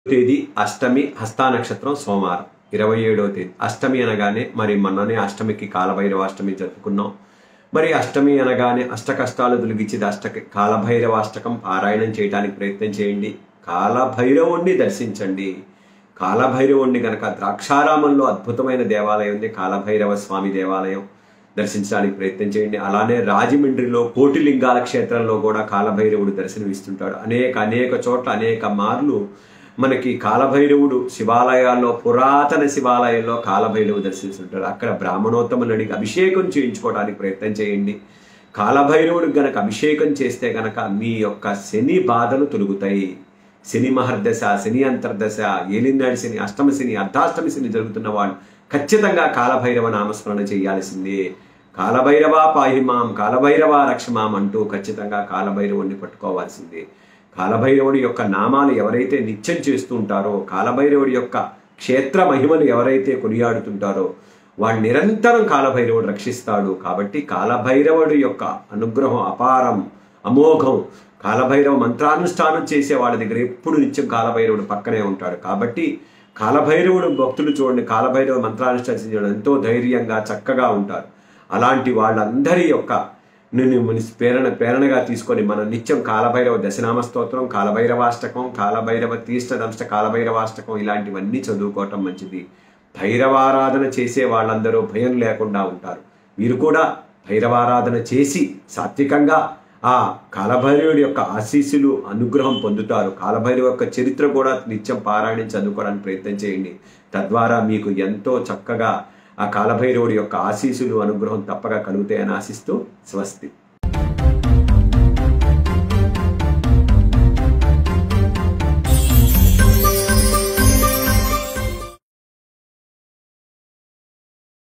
తేదీ అష్టమి హస్తా నక్షత్రం సోమవారం ఇరవై ఏడవ తేదీ అష్టమి అనగానే మరి మొన్ననే అష్టమికి కాలభైరవ అష్టమి జరుపుకున్నాం మరి అష్టమి అనగానే అష్ట కష్టాలు తొలగించేది అష్ట కాలభైరవ అష్టకం పారాయణం చేయడానికి ప్రయత్నం చేయండి కాలభైరవుణ్ణి దర్శించండి కాలభైరవుణ్ణి గనక ద్రాక్షారామంలో అద్భుతమైన దేవాలయం ఉంది కాలభైరవ స్వామి దేవాలయం దర్శించడానికి ప్రయత్నం చేయండి అలానే రాజమండ్రిలో కోటిలింగాల క్షేత్రంలో కూడా కాలభైరవుడు దర్శనమిస్తుంటాడు అనేక అనేక చోట్ల అనేక మార్లు మనకి కాలభైరవుడు శివాలయాల్లో పురాతన శివాలయంలో కాలభైరవుడు దర్శిస్తుంటాడు అక్కడ బ్రాహ్మణోత్తములు అడిగి అభిషేకం చేయించుకోవడానికి ప్రయత్నం చేయండి కాలభైరవుడికి గనక అభిషేకం చేస్తే గనక మీ యొక్క శని బాధలు తొలుగుతాయి శని మహర్దశ శని అంతర్దశ ఏలినాడి శని అష్టమ శని అర్ధాష్టమి శని జరుగుతున్న వాళ్ళు ఖచ్చితంగా కాలభైరవ నామస్మరణ చేయాల్సిందే కాలభైరవ పాహిమాం కాలభైరవ రక్షమాం అంటూ ఖచ్చితంగా కాలభైరవుణ్ణి పట్టుకోవాల్సిందే కాలభైరవుడి యొక్క నామాలు ఎవరైతే నిత్యం చేస్తూ ఉంటారో కాలభైరవుడి యొక్క క్షేత్ర మహిమలు ఎవరైతే కొనియాడుతుంటారో వాడు నిరంతరం కాలభైరవుడు రక్షిస్తాడు కాబట్టి కాలభైరవుడి యొక్క అనుగ్రహం అపారం అమోఘం కాలభైరవ మంత్రానుష్ఠానం చేసే వాళ్ళ దగ్గర ఎప్పుడు నిత్యం కాలభైరవుడు పక్కనే ఉంటాడు కాబట్టి కాలభైరవుడు భక్తులు చూడండి కాలభైరవ మంత్రానుష్ఠానం చేయడం ఎంతో ధైర్యంగా చక్కగా ఉంటారు అలాంటి వాళ్ళందరి యొక్క నేను మన ప్రేరణ ప్రేరణగా తీసుకొని మనం నిత్యం కాలభైరవ దశనామ స్తోత్రం కాలభైరవాష్టకం కాలభైరవ తీర్థదంష్ట కాలభైరవాష్టకం ఇలాంటివన్నీ చదువుకోవటం మంచిది భైరవారాధన చేసే వాళ్ళందరూ భయం లేకుండా ఉంటారు మీరు కూడా భైరవారాధన చేసి సాత్వికంగా ఆ కాలభైరవుడి యొక్క ఆశీస్సులు అనుగ్రహం పొందుతారు కాలభైరవ యొక్క చరిత్ర కూడా నిత్యం పారాయణం చదువుకోవడానికి ప్రయత్నం చేయండి తద్వారా మీకు ఎంతో చక్కగా ఆ కాలభైరవుడి యొక్క ఆశీస్సులు అనుగ్రహం తప్పగా కలుగుతాయని ఆశిస్తూ స్వస్తి